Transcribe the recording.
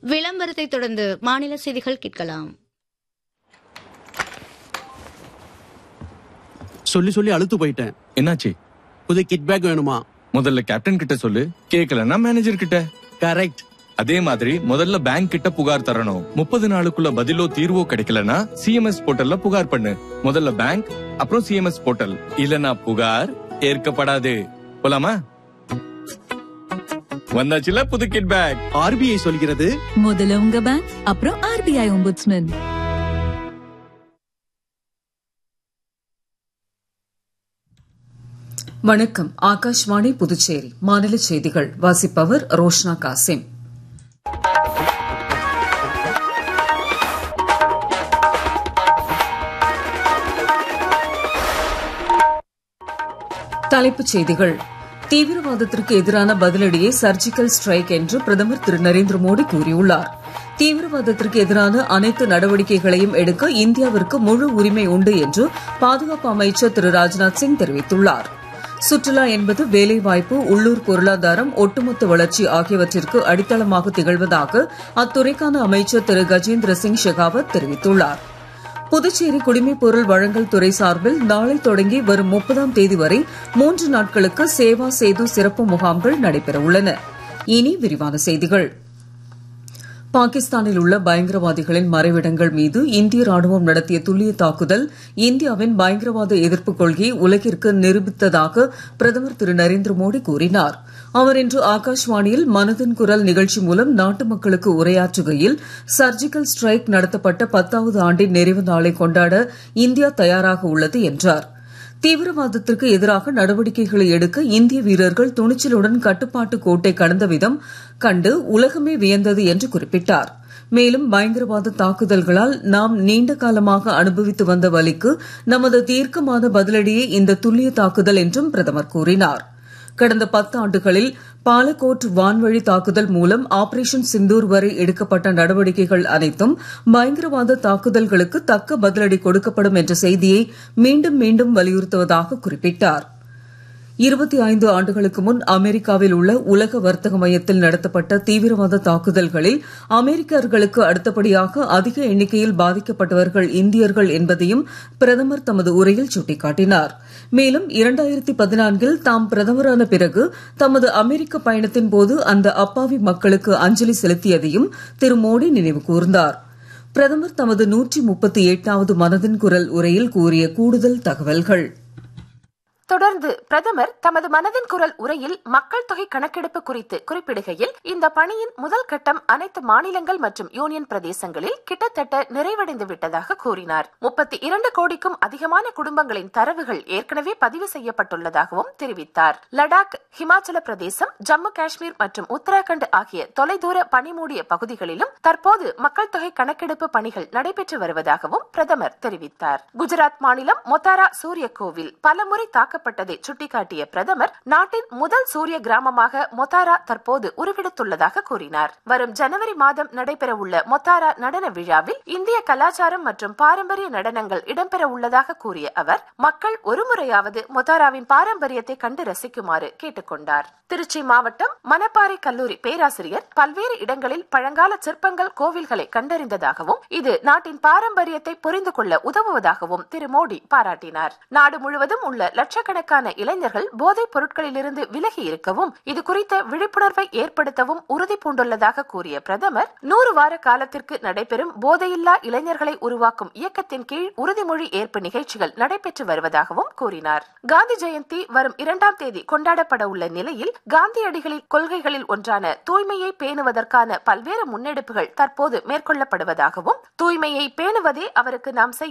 விளம்பரத்தை தொடர்ந்து மாநில செய்திகள் கேட்கலாம் சொல்லி சொல்லி அழுத்து போயிட்டேன் என்னாச்சு புது கிட் பேக் வேணுமா முதல்ல கேப்டன் கிட்ட சொல்லு கேக்கலன்னா மேனேஜர் கிட்ட கரெக்ட் அதே மாதிரி முதல்ல பேங்க் கிட்ட புகார் தரணும் முப்பது நாளுக்குள்ள பதிலோ தீர்வோ கிடைக்கலனா சிஎம்எஸ் போர்ட்டல்ல புகார் பண்ணு முதல்ல பேங்க் அப்புறம் சிஎம்எஸ் போர்ட்டல் இல்லனா புகார் ஏற்கப்படாது போலாமா வந்தாச்சுல புது கிட் பேக் ஆர்பிஐ சொல்கிறது முதல்ல உங்க பேங்க் அப்புறம் ஆர்பிஐ ஒம்புட்ஸ்மேன் வணக்கம் ஆகாஷ்வாணி புதுச்சேரி மாநில செய்திகள் வாசிப்பவர் ரோஷ்னா காசிம் தலைப்புச் செய்திகள் தீவிரவாதத்திற்கு எதிரான பதிலடியை சர்ஜிக்கல் ஸ்ட்ரைக் என்று பிரதமர் திரு நரேந்திர மோடி கூறியுள்ளார் தீவிரவாதத்திற்கு எதிரான அனைத்து நடவடிக்கைகளையும் எடுக்க இந்தியாவிற்கு முழு உரிமை உண்டு என்று பாதுகாப்பு அமைச்சர் திரு ராஜ்நாத் சிங் தெரிவித்துள்ளார் சுற்றுலா என்பது வேலைவாய்ப்பு உள்ளூர் பொருளாதாரம் ஒட்டுமொத்த வளர்ச்சி ஆகியவற்றிற்கு அடித்தளமாக திகழ்வதாக அத்துறைக்கான அமைச்சர் திரு கஜேந்திர சிங் ஷெகாவத் தெரிவித்துள்ளார் புதுச்சேரி குடிமைப் பொருள் வழங்கல் துறை சார்பில் நாளை தொடங்கி வரும் முப்பதாம் தேதி வரை மூன்று நாட்களுக்கு சேவா சேது சிறப்பு முகாம்கள் நடைபெற உள்ளன இனி விரிவான செய்திகள் பாகிஸ்தானில் உள்ள பயங்கரவாதிகளின் மறைவிடங்கள் மீது இந்திய ராணுவம் நடத்திய துல்லிய தாக்குதல் இந்தியாவின் பயங்கரவாத எதிர்ப்புக் கொள்கையை உலகிற்கு நிரூபித்ததாக பிரதமர் திரு நரேந்திர மோடி கூறினார் அவர் இன்று ஆகாஷ்வாணியில் மனதின் குரல் நிகழ்ச்சி மூலம் நாட்டு மக்களுக்கு உரையாற்றுகையில் சர்ஜிக்கல் ஸ்ட்ரைக் நடத்தப்பட்ட பத்தாவது ஆண்டின் நிறைவு நாளை கொண்டாட இந்தியா தயாராக உள்ளது என்றார் தீவிரவாதத்திற்கு எதிராக நடவடிக்கைகளை எடுக்க இந்திய வீரர்கள் துணிச்சலுடன் கட்டுப்பாட்டு கோட்டை கடந்த விதம் கண்டு உலகமே வியந்தது என்று குறிப்பிட்டார் மேலும் பயங்கரவாத தாக்குதல்களால் நாம் நீண்ட காலமாக அனுபவித்து வந்த வலிக்கு நமது தீர்க்கமான பதிலடியே இந்த துல்லிய தாக்குதல் என்றும் பிரதமர் கூறினார் கடந்த பத்து ஆண்டுகளில் பாலகோட் வான்வழி தாக்குதல் மூலம் ஆபரேஷன் சிந்தூர் வரை எடுக்கப்பட்ட நடவடிக்கைகள் அனைத்தும் பயங்கரவாத தாக்குதல்களுக்கு தக்க பதிலடி கொடுக்கப்படும் என்ற செய்தியை மீண்டும் மீண்டும் வலியுறுத்துவதாக குறிப்பிட்டார் இருபத்தி ஐந்து ஆண்டுகளுக்கு முன் அமெரிக்காவில் உள்ள உலக வர்த்தக மையத்தில் நடத்தப்பட்ட தீவிரவாத தாக்குதல்களில் அமெரிக்கர்களுக்கு அடுத்தபடியாக அதிக எண்ணிக்கையில் பாதிக்கப்பட்டவர்கள் இந்தியர்கள் என்பதையும் பிரதமர் தமது உரையில் சுட்டிக்காட்டினார் மேலும் இரண்டாயிரத்தி பதினான்கில் தாம் பிரதமரான பிறகு தமது அமெரிக்க பயணத்தின் போது அந்த அப்பாவி மக்களுக்கு அஞ்சலி செலுத்தியதையும் திரு மோடி நினைவு கூர்ந்தார் பிரதமர் தமது நூற்றி முப்பத்தி எட்டாவது மனதின் குரல் உரையில் கூறிய கூடுதல் தகவல்கள் தொடர்ந்து பிரதமர் தமது மனதின் குரல் உரையில் மக்கள் தொகை கணக்கெடுப்பு குறித்து குறிப்பிடுகையில் இந்த பணியின் முதல் கட்டம் அனைத்து மாநிலங்கள் மற்றும் யூனியன் பிரதேசங்களில் கிட்டத்தட்ட நிறைவடைந்து விட்டதாக கூறினார் முப்பத்தி இரண்டு கோடிக்கும் அதிகமான குடும்பங்களின் தரவுகள் ஏற்கனவே பதிவு செய்யப்பட்டுள்ளதாகவும் தெரிவித்தார் லடாக் ஹிமாச்சல பிரதேசம் ஜம்மு காஷ்மீர் மற்றும் உத்தராகண்ட் ஆகிய தொலைதூர பனிமூடிய பகுதிகளிலும் தற்போது மக்கள் தொகை கணக்கெடுப்பு பணிகள் நடைபெற்று வருவதாகவும் பிரதமர் தெரிவித்தார் குஜராத் மாநிலம் மொத்தாரா சூரிய கோவில் பலமுறை தாக்க தாக்கப்பட்டதை சுட்டிக்காட்டிய பிரதமர் நாட்டின் முதல் சூரிய கிராமமாக மொத்தாரா தற்போது உருவெடுத்துள்ளதாக கூறினார் வரும் ஜனவரி மாதம் நடைபெறவுள்ள மொத்தாரா நடன விழாவில் இந்திய கலாச்சாரம் மற்றும் பாரம்பரிய நடனங்கள் இடம்பெற உள்ளதாக கூறிய அவர் மக்கள் ஒருமுறையாவது மொத்தாராவின் பாரம்பரியத்தை கண்டு ரசிக்குமாறு கேட்டுக்கொண்டார் திருச்சி மாவட்டம் மணப்பாறை கல்லூரி பேராசிரியர் பல்வேறு இடங்களில் பழங்கால சிற்பங்கள் கோவில்களை கண்டறிந்ததாகவும் இது நாட்டின் பாரம்பரியத்தை புரிந்து கொள்ள உதவுவதாகவும் திரு மோடி பாராட்டினார் நாடு முழுவதும் உள்ள லட்சக்கணக்கான இளைஞர்கள் போதைப் பொருட்களிலிருந்து விலகி இருக்கவும் இது குறித்த விழிப்புணர்வை ஏற்படுத்தவும் உறுதி பூண்டுள்ளதாக கூறிய பிரதமர் நூறு வார காலத்திற்கு நடைபெறும் போதையில்லா இளைஞர்களை உருவாக்கும் இயக்கத்தின் கீழ் உறுதிமொழி ஏற்பு நிகழ்ச்சிகள் நடைபெற்று வருவதாகவும் கூறினார் காந்தி ஜெயந்தி வரும் இரண்டாம் தேதி கொண்டாடப்பட உள்ள நிலையில் காந்தியடிகளின் கொள்கைகளில் ஒன்றான தூய்மையை பேணுவதற்கான பல்வேறு முன்னெடுப்புகள் தற்போது மேற்கொள்ளப்படுவதாகவும் தூய்மையை பேணுவதே அவருக்கு நாம் செய்யும்